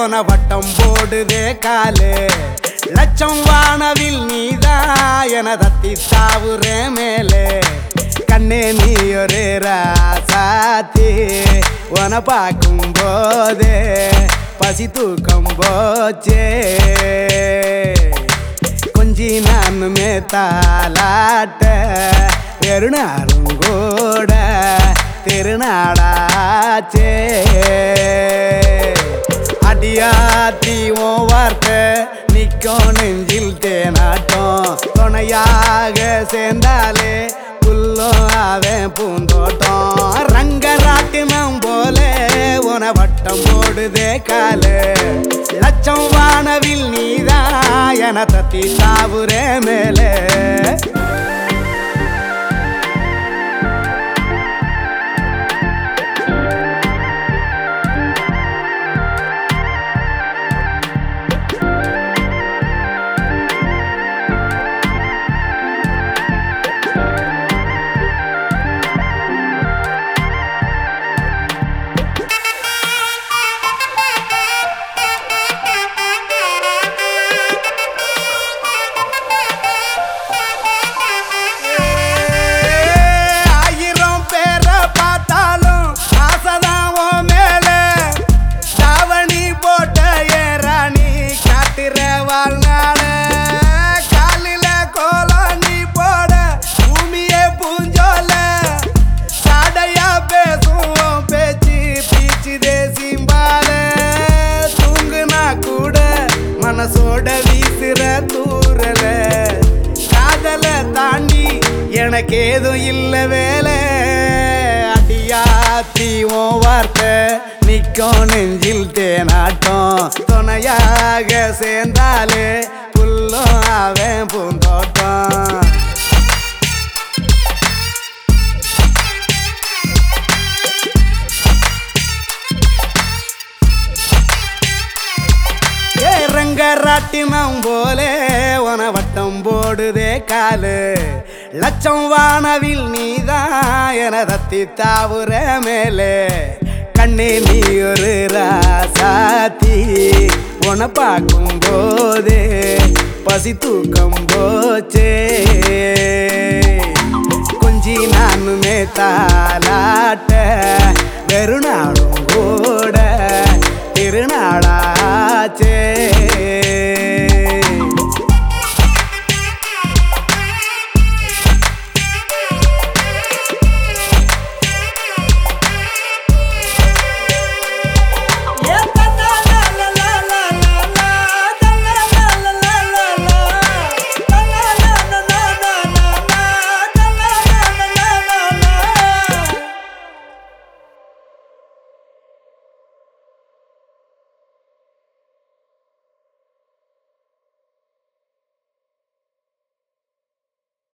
உன வட்டம் போடுதே காலு லட்சம் வானவில் நீதான் என தத்தி தாவுறே மேலே கண்ணே நீ ஒரு ராசாத்தி உன பார்க்கும் போதே பசி தூக்கம் போச்சே கொஞ்சி நானுமே தாலாட்ட பெருநாளும் கூட திருநாடாச்சே அடியாத்தி ஓ வார்த்தை நிற்கும் நெஞ்சில் தேனாட்டம் துணையாக சேர்ந்தாலே புல்லும் அவன் பூந்தோட்டம் ரங்கராட்டினம் போல உன வட்டம் போடுதே காலு லட்சம் வானவில் நீதான் என தத்தி சாவுரே மேலே ஆயிரம் பேரை பார்த்தாலும் ஆசைதான் உன் மேல தாவணி போட்ட ஏறாணி காட்டுற வாழ்நாள காலில கோலம் நீ போட பூமியே பூஞ்சோல சாடையா பேசும் உன் பேச்சு பீச்சு தேசிம்பால தூங்குனா கூட மனசோட வீசுற தூரல காதல தாண்டி எனக்கு ஏதும் இல்ல வேலை அடியாத்தி உன் வார்த்தை நிற்கும் நெஞ்சில் தேனாட்டம் துணையாக சேர்ந்தாலே புல்லும் அவன் பூந்தோட்டம் ஏ ரங்கராட்டினம் போலே உன வட்டம் போடுதே காலு லட்சம் வானவில் நீதான் என தத்தி தாவுற மேலே கண்ணே நீ ஒரு ராசாத்தி உன பார்க்கும் போதே பசி தூக்கம் போச்சே கொஞ்சி நானுமே தாலாட்ட வெறுநாளும் கூட திருநாளாச்சே